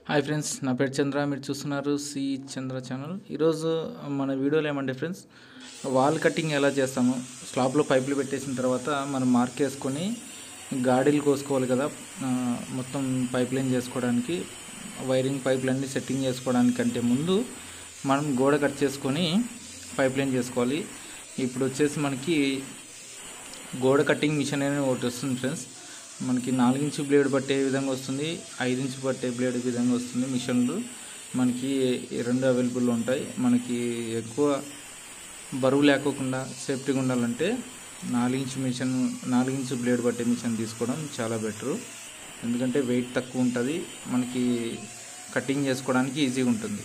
Hi friends నా పేరు చంద్ర మీరు చూస్తున్నారు సి చంద్ర ఛానల్ ఈరోజు మన వీడియోలో ఏమంటే ఫ్రెండ్స్ వాల్ కటింగ్ ఎలా చేస్తాము స్లాబ్లో పైపులు పెట్టేసిన తర్వాత మనం మార్క్ వేసుకొని గాడీలు కోసుకోవాలి కదా ఆ, మొత్తం పైప్ లైన్ చేసుకోవడానికి వైరింగ్ పైపులన్నీ సెట్టింగ్ చేసుకోవడానికంటే ముందు మనం గోడ కట్ చేసుకొని పైప్ లైన్ చేసుకోవాలి ఇప్పుడు వచ్చేసి మనకి గోడ కటింగ్ మిషన్ అనేది ఒకటి వస్తుంది ఫ్రెండ్స్ మనకి నాలుగు ఇంచు బ్లేడ్ పట్టే విధంగా వస్తుంది ఐదు ఇంచు పట్టే బ్లేడ్ విధంగా వస్తుంది మిషన్లు మనకి ఈ రెండు అవైలబుల్ ఉంటాయి మనకి ఎక్కువ బరువు లేకోకుండా సేఫ్టీగా ఉండాలంటే నాలుగు ఇంచు మిషన్ నాలుగు ఇంచు బ్లేడ్ పట్టే మిషన్ తీసుకోవడం చాలా బెటరు ఎందుకంటే వెయిట్ తక్కువ ఉంటుంది మనకి కటింగ్ చేసుకోవడానికి ఈజీగా ఉంటుంది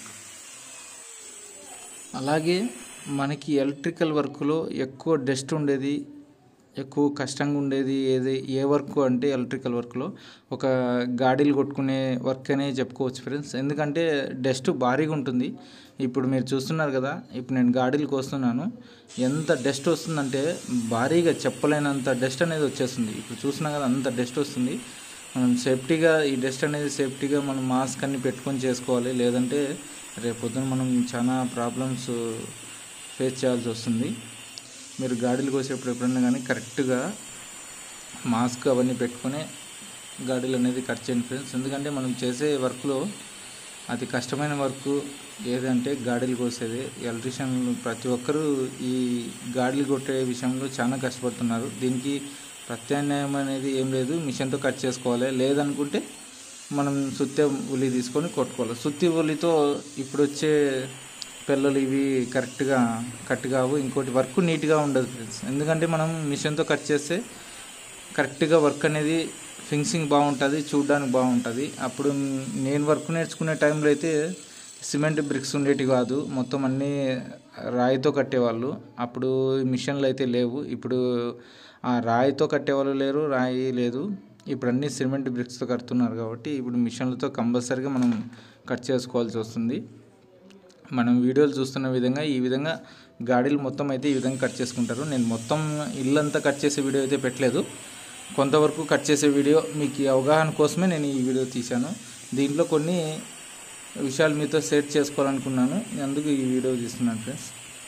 అలాగే మనకి ఎలక్ట్రికల్ వర్క్లో ఎక్కువ డస్ట్ ఉండేది ఎక్కువ కష్టంగా ఉండేది ఏది ఏ వర్క్ అంటే ఎలక్ట్రికల్ వర్క్లో ఒక గాడీలు కొట్టుకునే వర్క్ అనే చెప్పుకోవచ్చు ఫ్రెండ్స్ ఎందుకంటే డస్ట్ భారీగా ఉంటుంది ఇప్పుడు మీరు చూస్తున్నారు కదా ఇప్పుడు నేను గాడీలకు వస్తున్నాను ఎంత డస్ట్ వస్తుందంటే భారీగా చెప్పలేనంత డస్ట్ అనేది వచ్చేస్తుంది ఇప్పుడు చూస్తున్నా కదా అంత డస్ట్ వస్తుంది మనం సేఫ్టీగా ఈ డస్ట్ అనేది సేఫ్టీగా మనం మాస్క్ అన్ని పెట్టుకొని చేసుకోవాలి లేదంటే రేపు పొద్దున మనం చాలా ప్రాబ్లమ్స్ ఫేస్ చేయాల్సి వస్తుంది మీరు గాడీలు కోసేప్పుడు ఎప్పుడన్నా కానీ కరెక్ట్గా మాస్క్ అవన్నీ పెట్టుకొని గాడీలు అనేది కట్ చేయండి ఫ్రెండ్స్ ఎందుకంటే మనం చేసే వర్క్లో అతి కష్టమైన వర్క్ ఏదంటే గాడీలు కోసేది ఎలక్ట్రీషియన్లు ప్రతి ఒక్కరూ ఈ గాడీలు కొట్టే విషయంలో చాలా కష్టపడుతున్నారు దీనికి ప్రత్యామ్నాయం అనేది ఏం లేదు మిషన్తో కట్ చేసుకోవాలి లేదనుకుంటే మనం సుత్తి ఉలి తీసుకొని కొట్టుకోవాలి సుత్తి ఉలితో ఇప్పుడు వచ్చే పిల్లలు ఇవి కరెక్ట్గా కట్ కావు ఇంకోటి వర్క్ నీట్గా ఉండదు ఫ్రెండ్స్ ఎందుకంటే మనం మిషన్తో కట్ చేస్తే కరెక్ట్గా వర్క్ అనేది ఫినిషింగ్ బాగుంటుంది చూడడానికి బాగుంటుంది అప్పుడు నేను వర్క్ నేర్చుకునే టైంలో అయితే సిమెంట్ బ్రిక్స్ ఉండేవి కాదు మొత్తం అన్నీ రాయితో కట్టేవాళ్ళు అప్పుడు ఈ మిషన్లు అయితే లేవు ఇప్పుడు ఆ రాయితో కట్టేవాళ్ళు లేరు రాయి లేదు ఇప్పుడు అన్నీ సిమెంట్ బ్రిక్స్తో కడుతున్నారు కాబట్టి ఇప్పుడు మిషన్లతో కంపల్సరీగా మనం కట్ చేసుకోవాల్సి వస్తుంది మనం వీడియోలు చూస్తున్న విధంగా ఈ విధంగా గాడీలు మొత్తం అయితే ఈ విధంగా కట్ చేసుకుంటారు నేను మొత్తం ఇల్లంతా కట్ చేసే వీడియో అయితే పెట్టలేదు కొంతవరకు కట్ చేసే వీడియో మీకు ఈ అవగాహన కోసమే నేను ఈ వీడియో తీశాను దీంట్లో కొన్ని విషయాలు మీతో షేర్ చేసుకోవాలనుకున్నాను అందుకు ఈ వీడియో తీస్తున్నాను ఫ్రెండ్స్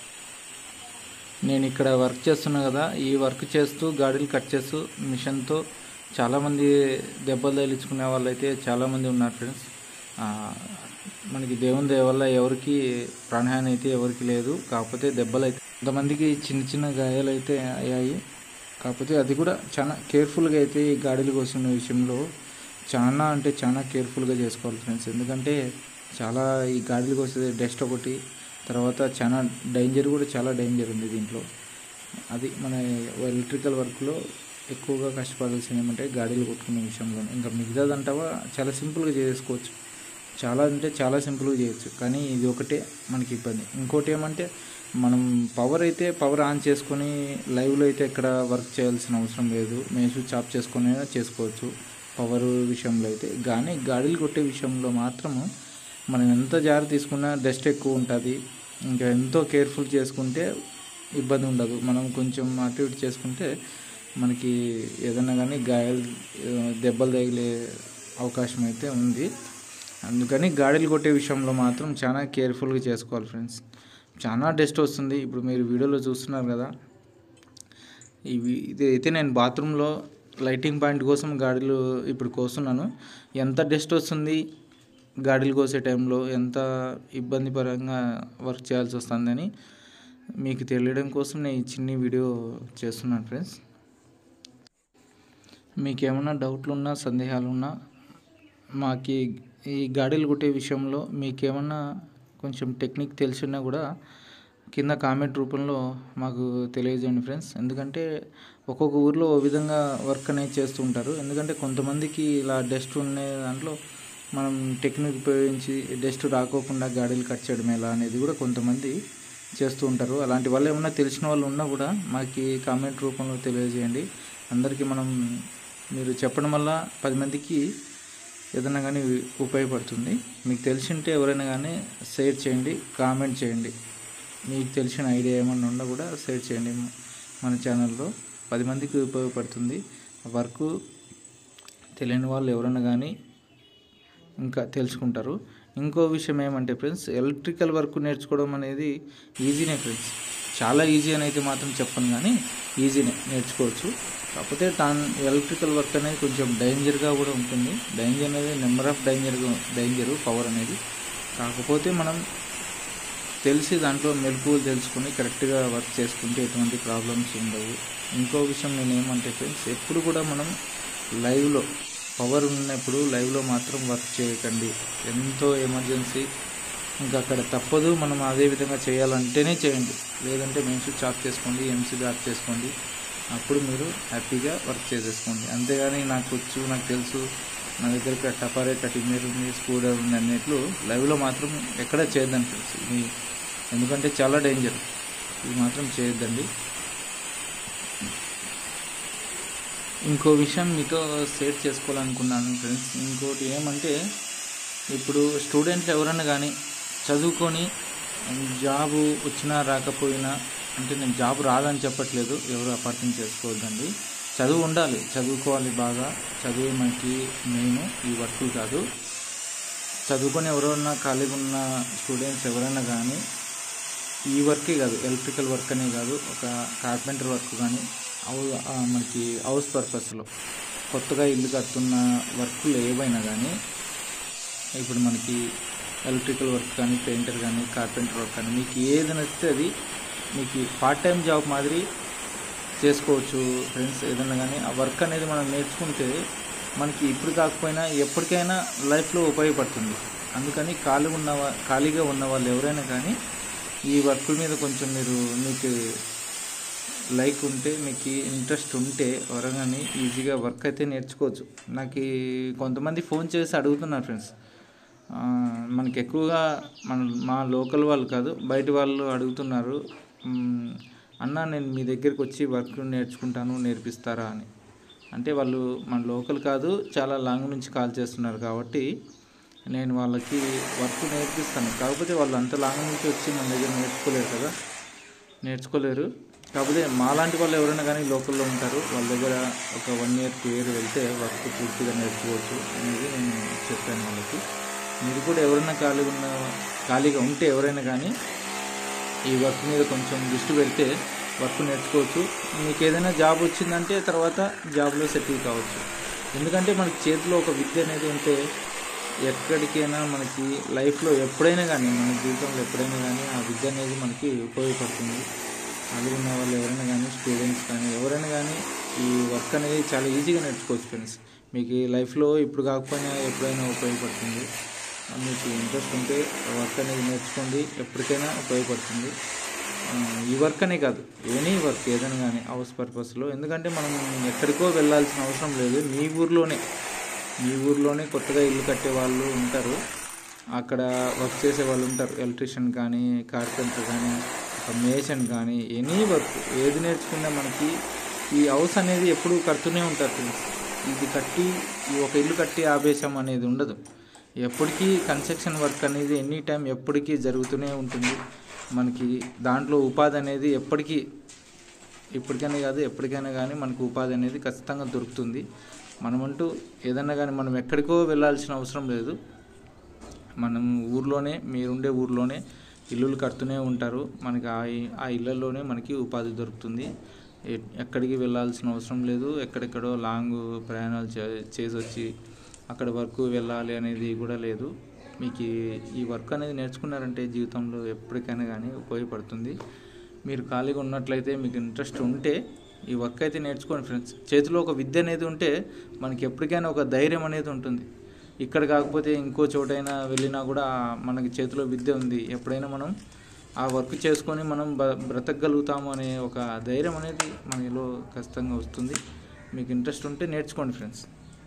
నేను ఇక్కడ వర్క్ చేస్తున్నా కదా ఈ వర్క్ చేస్తూ గాడీలు కట్ చేస్తూ మిషన్తో చాలామంది దెబ్బలు తగిలించుకునే వాళ్ళు అయితే చాలామంది ఉన్నారు ఫ్రెండ్స్ ఆ, మనకి దేవుని దయ వల్ల ఎవరికి ప్రాణహాని అయితే ఎవరికి లేదు కాకపోతే దెబ్బలు అయితే కొంతమందికి చిన్న చిన్న గాయాలు అయితే అయ్యాయి కాకపోతే అది కూడా చాలా కేర్ఫుల్గా అయితే ఈ గాడీలు కోసిన విషయంలో చాలా అంటే చాలా కేర్ఫుల్గా చేసుకోవాలి ఫ్రెండ్స్ ఎందుకంటే చాలా ఈ గాడీలు కోసేది డస్ట్ ఒకటి తర్వాత చాలా డేంజర్ కూడా చాలా డేంజర్ ఉంది దీంట్లో అది మన ఎలక్ట్రికల్ వర్క్లో ఎక్కువగా కష్టపడాల్సింది ఏమంటే గాడీలు కొట్టుకునే విషయంలో ఇంకా మిగతాదంటావా చాలా సింపుల్గా చేసుకోవచ్చు చాలా అంటే చాలా సింపుల్గా చేయొచ్చు కానీ ఇది ఒకటే మనకి ఇబ్బంది ఇంకోటి ఏమంటే మనం పవర్ అయితే పవర్ ఆన్ చేసుకొని లైవ్లో అయితే ఎక్కడ వర్క్ చేయాల్సిన అవసరం లేదు మేసు చాప్ చేసుకొని అయినా చేసుకోవచ్చు పవర్ విషయంలో అయితే కానీ గాడీలు కొట్టే విషయంలో మాత్రము మనం ఎంత జాగ్రత్త తీసుకున్నా డస్ట్ ఎక్కువ ఉంటుంది ఇంకా ఎంతో కేర్ఫుల్ చేసుకుంటే ఇబ్బంది ఉండదు మనం కొంచెం అటు ఇటు చేసుకుంటే మనకి ఏదైనా కానీ గాయాలు ఆ, దెబ్బలు తగిలే అవకాశం అయితే ఉంది అందుకని గాడీలు కొట్టే విషయంలో మాత్రం చాలా కేర్ఫుల్గా చేసుకోవాలి ఫ్రెండ్స్ చాలా డస్ట్ వస్తుంది ఇప్పుడు మీరు వీడియోలో చూస్తున్నారు కదా ఇవి ఇది అయితే నేను బాత్రూంలో లైటింగ్ పాయింట్ కోసం గాడీలు ఇప్పుడు కోస్తున్నాను ఎంత డస్ట్ వస్తుంది గాడీలు కోసే టైంలో ఎంత ఇబ్బంది పరంగా వర్క్ చేయాల్సి వస్తుందని మీకు తెలియడం కోసం నేను ఈ చిన్న వీడియో చేస్తున్నాను ఫ్రెండ్స్ మీకు ఏమైనా డౌట్లు ఉన్నా సందేహాలు ఉన్నా మాకి ఈ గాడీలు కొట్టే విషయంలో మీకేమన్నా కొంచెం టెక్నిక్ తెలిసినా కూడా కింద కామెంట్ రూపంలో మాకు తెలియజేయండి ఫ్రెండ్స్ ఎందుకంటే ఒక్కొక్క ఊర్లో ఓ విధంగా వర్క్ అనేది చేస్తూ ఉంటారు ఎందుకంటే కొంతమందికి ఇలా డస్ట్ ఉండే దాంట్లో మనం టెక్నిక్ ఉపయోగించి డస్ట్ రాకోకుండా గాడీలు కట్ చేయడం ఎలా అనేది కూడా కొంతమంది చేస్తూ ఉంటారు అలాంటి వాళ్ళు ఏమన్నా తెలిసిన వాళ్ళు ఉన్నా కూడా మాకు కామెంట్ రూపంలో తెలియజేయండి అందరికీ మనం మీరు చెప్పడం వల్ల పది మందికి ఏదైనా కానీ ఉపయోగపడుతుంది మీకు తెలిసింటే ఎవరైనా కానీ షేర్ చేయండి కామెంట్ చేయండి మీకు తెలిసిన ఐడియా ఏమన్నా ఉన్నా కూడా షేర్ చేయండి మన ఛానల్లో పది మందికి ఉపయోగపడుతుంది వర్క్ తెలియని వాళ్ళు ఎవరైనా కానీ ఇంకా తెలుసుకుంటారు ఇంకో విషయం ఏమంటే ఫ్రెండ్స్ ఎలక్ట్రికల్ వర్క్ నేర్చుకోవడం అనేది ఈజీనే ఫ్రెండ్స్ చాలా ఈజీ అని అయితే మాత్రం చెప్పను కానీ ఈజీనే నేర్చుకోవచ్చు కాకపోతే దాని ఎలక్ట్రికల్ వర్క్ అనేది కొంచెం డేంజర్గా కూడా ఉంటుంది డేంజర్ అనేది number of danger danger power అనేది కాకపోతే మనం తెలిసి దాంట్లో మెలకువలు తెలుసుకుని కరెక్ట్గా వర్క్ చేసుకుంటే ఎటువంటి ప్రాబ్లమ్స్ ఉండవు ఇంకో విషయం నేను ఏమంటే ఫ్రెండ్స్ ఎప్పుడు కూడా మనం లైవ్లో పవర్ ఉన్నప్పుడు లైవ్లో మాత్రం వర్క్ చేయకండి ఎంతో ఎమర్జెన్సీ ఇంకా అక్కడ తప్పదు మనం అదే విధంగా చేయాలంటేనే చేయండి లేదంటే మెయిన్ స్విచ్ ఆఫ్ చేసుకోండి ఎంసీబీ ఆఫ్ చేసుకోండి అప్పుడు మీరు హ్యాపీగా వర్క్ చేసేసుకోండి అంతేగాని నాకు వచ్చు నాకు తెలుసు నా దగ్గర టపారే కటింగ్ మీద ఉంది స్క్రూ డ్రైవర్ ఉంది అన్నట్లు లైవ్లో మాత్రం ఎక్కడ చేయొద్దని తెలుసు ఇది ఎందుకంటే చాలా డేంజర్ ఇది మాత్రం చేయొద్దండి ఇంకో విషయం మీతో షేర్ చేసుకోవాలనుకున్నాను ఫ్రెండ్స్ ఇంకోటి ఏమంటే ఇప్పుడు స్టూడెంట్లు ఎవరైనా కానీ చదువుకొని జాబు వచ్చినా రాకపోయినా అంటే నేను జాబ్ రాదని చెప్పట్లేదు ఎవరు అపార్థం చేసుకోవద్దండి చదువు ఉండాలి చదువుకోవాలి బాగా చదువు మనకి మెయిన్ ఈ వర్కులు కాదు చదువుకొని ఎవరైనా ఖాళీగా ఉన్న స్టూడెంట్స్ ఎవరైనా కానీ ఈ వర్కే కాదు ఎలక్ట్రికల్ వర్క్ అనే కాదు ఒక కార్పెంటర్ వర్క్ కానీ హౌ- ఆ, మనకి హౌస్ పర్పస్లో కొత్తగా ఇల్లు కడుతున్న వర్కులు ఏవైనా కానీ ఇప్పుడు మనకి ఎలక్ట్రికల్ వర్క్ కానీ పెయింటర్ కానీ కార్పెంటర్ వర్క్ కానీ మీకు ఏది నచ్చితే అది మీకు పార్ట్ టైం జాబ్ మాదిరి చేసుకోవచ్చు ఫ్రెండ్స్ ఏదైనా కానీ ఆ వర్క్ అనేది మనం నేర్చుకుంటే మనకి ఇప్పుడు కాకపోయినా ఎప్పటికైనా లైఫ్లో ఉపయోగపడుతుంది అందుకని ఖాళీ ఉన్న వా- ఖాళీగా ఉన్న వాళ్ళు ఎవరైనా కానీ ఈ వర్క్ మీద కొంచెం మీరు మీకు లైక్ ఉంటే మీకు ఇంట్రెస్ట్ ఉంటే ఎవరైనా ఈజీగా వర్క్ అయితే నేర్చుకోవచ్చు నాకు ఈ కొంతమంది ఫోన్ చేసి అడుగుతున్నారు ఫ్రెండ్స్ ఆ, మనకి ఎక్కువగా మన మా లోకల్ వాళ్ళు కాదు బయట వాళ్ళు అడుగుతున్నారు మ్, అన్న నేను మీ దగ్గరికి వచ్చి వర్క్ నేర్చుకుంటాను నేర్పిస్తారా అని అంటే వాళ్ళు మన లోకల్ కాదు చాలా లాంగ్ నుంచి కాల్ చేస్తున్నారు కాబట్టి నేను వాళ్ళకి వర్క్ నేర్పిస్తాను కాకపోతే వాళ్ళు అంత లాంగ్ నుంచి వచ్చి మన దగ్గర నేర్చుకోలేరు కదా నేర్చుకోలేరు కాకపోతే మాలాంటి వాళ్ళు ఎవరైనా కానీ లోకల్లో ఉంటారు వాళ్ళ దగ్గర ఒక వన్ ఇయర్ టూ ఇయర్ వెళ్తే వర్క్ పూర్తిగా నేర్చుకోవచ్చు అనేది నేను చెప్పాను వాళ్ళకి మీరు కూడా ఎవరైనా ఖాళీగా ఉన్న ఖాళీగా ఉంటే ఎవరైనా కానీ ఈ వర్క్ మీద కొంచెం దృష్టి పెడితే వర్క్ నేర్చుకోవచ్చు మీకు ఏదైనా జాబ్ వచ్చిందంటే తర్వాత జాబ్లో సెటిల్ కావచ్చు ఎందుకంటే మనకి చేతిలో ఒక విద్య అనేది ఉంటే ఎక్కడికైనా మనకి లైఫ్లో ఎప్పుడైనా కానీ మన జీవితంలో ఎప్పుడైనా కానీ ఆ విద్య అనేది మనకి ఉపయోగపడుతుంది అది ఉన్న వాళ్ళు ఎవరైనా కానీ స్టూడెంట్స్ కానీ ఎవరైనా కానీ ఈ వర్క్ అనేది చాలా ఈజీగా నేర్చుకోవచ్చు ఫ్రెండ్స్ మీకు ఈ లైఫ్లో ఇప్పుడు కాకపోయినా ఎప్పుడైనా ఉపయోగపడుతుంది మీకు ఇంట్రెస్ట్ ఉంటే వర్క్ అనేది నేర్చుకోండి ఎప్పటికైనా ఉపయోగపడుతుంది ఆ, ఈ వర్క్ అనే కాదు ఎనీ వర్క్ ఏదైనా కానీ హౌస్ పర్పస్లో ఎందుకంటే మనం ఎక్కడికో వెళ్ళాల్సిన అవసరం లేదు మీ ఊర్లోనే మీ ఊర్లోనే కొత్తగా ఇల్లు కట్టే వాళ్ళు ఉంటారు అక్కడ వర్క్ చేసే వాళ్ళు ఉంటారు ఎలక్ట్రీషియన్ కానీ కార్పెంటర్ కానీ ఒక మేషన్ కానీ ఎనీ వర్క్ ఏది నేర్చుకున్నా మనకి ఈ హౌస్ అనేది ఎప్పుడు కడుతూనే ఉంటారు friends. ఇది కట్టి ఈ ఒక ఇల్లు కట్టి ఆపేసాం అనేది ఉండదు ఎప్పటికీ కన్స్ట్రక్షన్ వర్క్ అనేది ఎనీ టైం ఎప్పటికీ జరుగుతూనే ఉంటుంది మనకి దాంట్లో ఉపాధి అనేది ఎప్పటికీ ఇప్పటికైనా కాదు ఎప్పటికైనా కానీ మనకు ఉపాధి అనేది ఖచ్చితంగా దొరుకుతుంది మనమంటూ ఏదన్నా కానీ మనం ఎక్కడికో వెళ్ళాల్సిన అవసరం లేదు మనం ఊర్లోనే మీరుండే ఊర్లోనే ఇల్లులు కడుతూనే ఉంటారు మనకి ఆ ఇ- ఆ ఇళ్ళల్లోనే మనకి ఉపాధి దొరుకుతుంది ఎ- ఎక్కడికి వెళ్ళాల్సిన అవసరం లేదు ఎక్కడెక్కడో లాంగ్ ప్రయాణాలు చే చేసి వచ్చి అక్కడ వరకు వెళ్ళాలి అనేది కూడా లేదు మీకు ఈ- ఈ వర్క్ అనేది నేర్చుకున్నారంటే జీవితంలో ఎప్పటికైనా కానీ ఉపయోగపడుతుంది మీరు ఖాళీగా ఉన్నట్లయితే మీకు ఇంట్రెస్ట్ ఉంటే ఈ వర్క్ అయితే నేర్చుకోండి ఫ్రెండ్స్ చేతిలో ఒక విద్య అనేది ఉంటే మనకి ఎప్పటికైనా ఒక ధైర్యం అనేది ఉంటుంది ఇక్కడ కాకపోతే ఇంకో చోటైనా వెళ్ళినా కూడా మనకి చేతిలో విద్య ఉంది ఎప్పుడైనా మనం ఆ వర్క్ చేసుకొని మనం బ బ్రతకగలుగుతాము అనే ఒక ధైర్యం అనేది మనలో ఖచ్చితంగా వస్తుంది మీకు ఇంట్రెస్ట్ ఉంటే నేర్చుకోండి ఫ్రెండ్స్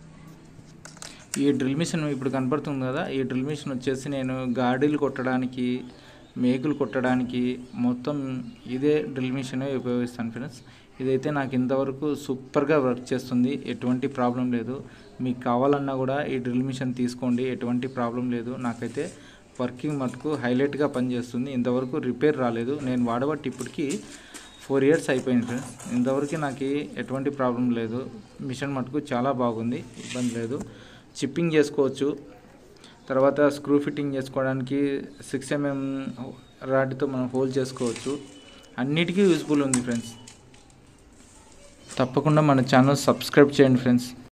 ఈ డ్రిల్ మిషన్ ఇప్పుడు కనపడుతుంది కదా ఈ డ్రిల్ మిషన్ వచ్చేసి నేను గాడీలు కొట్టడానికి మేకులు కొట్టడానికి మొత్తం ఇదే డ్రిల్ మిషన్ ఉపయోగిస్తాను ఫ్రెండ్స్ ఇదైతే నాకు ఇంతవరకు సూపర్గా వర్క్ చేస్తుంది ఎటువంటి ప్రాబ్లం లేదు మీకు కావాలన్నా కూడా ఈ డ్రిల్ మిషన్ తీసుకోండి ఎటువంటి ప్రాబ్లం లేదు నాకైతే వర్కింగ్ మటుకు హైలైట్గా పనిచేస్తుంది ఇంతవరకు రిపేర్ రాలేదు నేను వాడబట్టి ఇప్పటికి ఫోర్ ఇయర్స్ అయిపోయింది ఫ్రెండ్స్ ఇంతవరకు నాకు ఎటువంటి ప్రాబ్లం లేదు మిషన్ మటుకు చాలా బాగుంది ఇబ్బంది లేదు చిప్పింగ్ చేసుకోవచ్చు తర్వాత స్క్రూ ఫిట్టింగ్ చేసుకోవడానికి సిక్స్ ఎంఎం రాడ్తో మనం హోల్ చేసుకోవచ్చు అన్నిటికీ యూస్ఫుల్ ఉంది ఫ్రెండ్స్ తప్పకుండా మన ఛానల్ సబ్స్క్రైబ్ చేయండి ఫ్రెండ్స్